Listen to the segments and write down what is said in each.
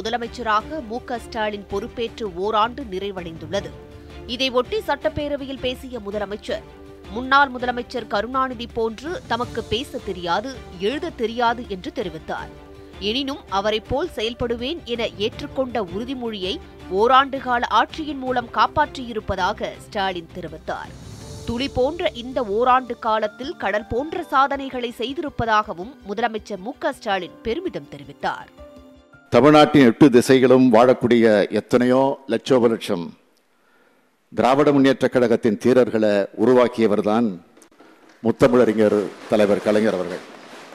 முதலமைச்சராக மு க ஸ்டாலின் பொறுப்பேற்று ஓராண்டு நிறைவடைந்துள்ளது இதையொட்டி சட்டப்பேரவையில் பேசிய முதலமைச்சர் முன்னாள் முதலமைச்சர் கருணாநிதி போன்று தமக்கு பேச தெரியாது எழுத தெரியாது என்று தெரிவித்தார் எனினும் அவரைப் போல் செயல்படுவேன் என ஏற்றுக்கொண்ட உறுதிமொழியை ஓராண்டு கால ஆட்சியின் மூலம் காப்பாற்றியிருப்பதாக ஸ்டாலின் தெரிவித்தார் துளி போன்ற இந்த ஓராண்டு காலத்தில் கடல் போன்ற சாதனைகளை செய்திருப்பதாகவும் முதலமைச்சர் மு க ஸ்டாலின் பெருமிதம் தெரிவித்தார் தமிழ்நாட்டின் எட்டு திசைகளும் வாழக்கூடிய எத்தனையோ லட்சோப லட்சம் திராவிட முன்னேற்றக் கழகத்தின் தீரர்களை உருவாக்கியவர்தான் முத்தமிழறிஞர் தலைவர் கலைஞர் அவர்கள்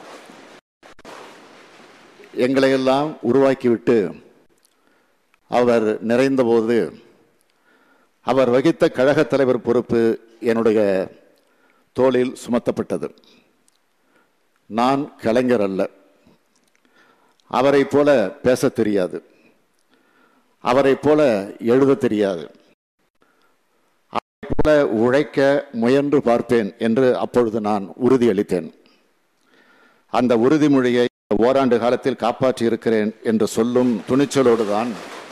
எங்களையெல்லாம் உருவாக்கிவிட்டு அவர் நிறைந்தபோது அவர் வகித்த கழகத் தலைவர் பொறுப்பு என்னுடைய தோளில் சுமத்தப்பட்டது நான் கலைஞர் அல்ல அவரைப் போல பேச தெரியாது அவரைப் போல எழுத தெரியாது அவரைப் போல உழைக்க முயன்று பார்ப்பேன் என்று அப்பொழுது நான் உறுதியளித்தேன் அந்த உறுதிமொழியை ஓராண்டு காலத்தில் காப்பாற்றி இருக்கிறேன் என்று சொல்லும் துணிச்சலோடு தான்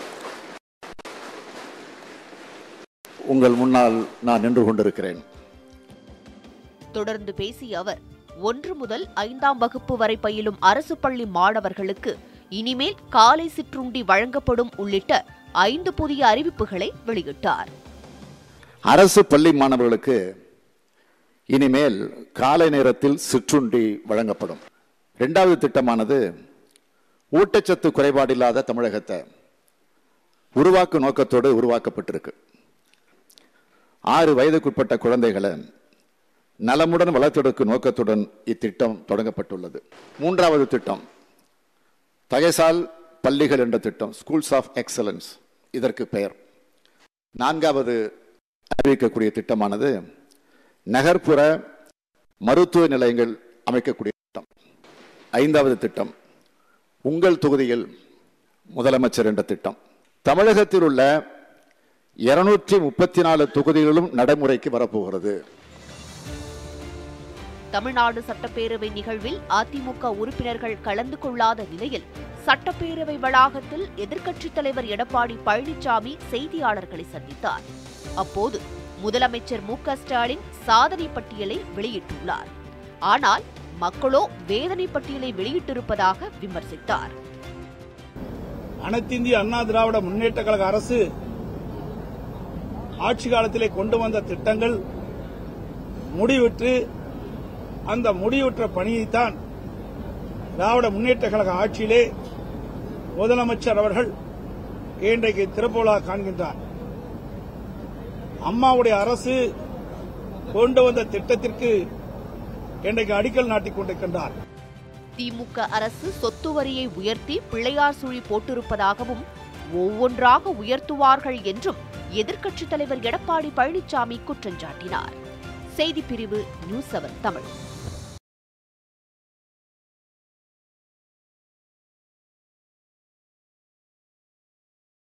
உங்கள் முன்னால் நான் நின்று கொண்டிருக்கிறேன் தொடர்ந்து பேசிய அவர் ஒன்று முதல் ஐந்தாம் வகுப்பு வரை பயிலும் அரசு பள்ளி மாணவர்களுக்கு இனிமேல் காலை சிற்றுண்டி வழங்கப்படும் உள்ளிட்ட ஐந்து புதிய அறிவிப்புகளை வெளியிட்டார் அரசு பள்ளி மாணவர்களுக்கு இனிமேல் காலை நேரத்தில் சிற்றுண்டி வழங்கப்படும் இரண்டாவது திட்டமானது ஊட்டச்சத்து குறைபாடில்லாத தமிழகத்தை உருவாக்கும் நோக்கத்தோடு உருவாக்கப்பட்டிருக்கு ஆறு வயதுக்குட்பட்ட குழந்தைகளை நலமுடன் வளர்த்தெடுக்கும் நோக்கத்துடன் இத்திட்டம் தொடங்கப்பட்டுள்ளது மூன்றாவது திட்டம் தகைசால் பள்ளிகள் என்ற திட்டம் ஸ்கூல்ஸ் ஆஃப் எக்ஸலன்ஸ் இதற்கு பெயர் நான்காவது அறிவிக்கக்கூடிய திட்டமானது நகர்ப்புற மருத்துவ நிலையங்கள் அமைக்கக்கூடிய திட்டம் ஐந்தாவது திட்டம் உங்கள் தொகுதியில் முதலமைச்சர் என்ற திட்டம் தமிழகத்தில் உள்ள இருநூற்றி முப்பத்தி நாலு தொகுதிகளும் நடைமுறைக்கு வரப்போகிறது தமிழ்நாடு சட்டப்பேரவை நிகழ்வில் அதிமுக உறுப்பினர்கள் கலந்து கொள்ளாத நிலையில் சட்டப்பேரவை வளாகத்தில் எதிர்க்கட்சித் தலைவர் எடப்பாடி பழனிசாமி செய்தியாளர்களை சந்தித்தார் அப்போது முதலமைச்சர் மு க ஸ்டாலின் சாதனை பட்டியலை வெளியிட்டுள்ளார் ஆனால் மக்களோ வேதனை பட்டியலை வெளியிட்டிருப்பதாக விமர்சித்தார் அனைத்திந்திய அண்ணா திராவிட முன்னேற்ற கழக அரசு ஆட்சி காலத்திலே கொண்டு வந்த திட்டங்கள் முடிவுற்று அந்த முடிவுற்ற பணியைத்தான் திராவிட முன்னேற்ற கழக ஆட்சியிலே முதலமைச்சர் அவர்கள் இன்றைக்கு திறப்புலா காண்கின்றார் அம்மாவுடைய அரசு கொண்டு வந்த திட்டத்திற்கு இன்றைக்கு அடிக்கல் நாட்டிக் கொண்டிருக்கின்றார் திமுக அரசு சொத்து வரியை உயர்த்தி பிள்ளையார் சுழி போட்டிருப்பதாகவும் ஒவ்வொன்றாக உயர்த்துவார்கள் என்றும் எதிர்க்கட்சித் தலைவர் எடப்பாடி பழனிசாமி குற்றஞ்சாட்டினார் செய்திப்பிரிவு நியூஸ் செவன் தமிழ்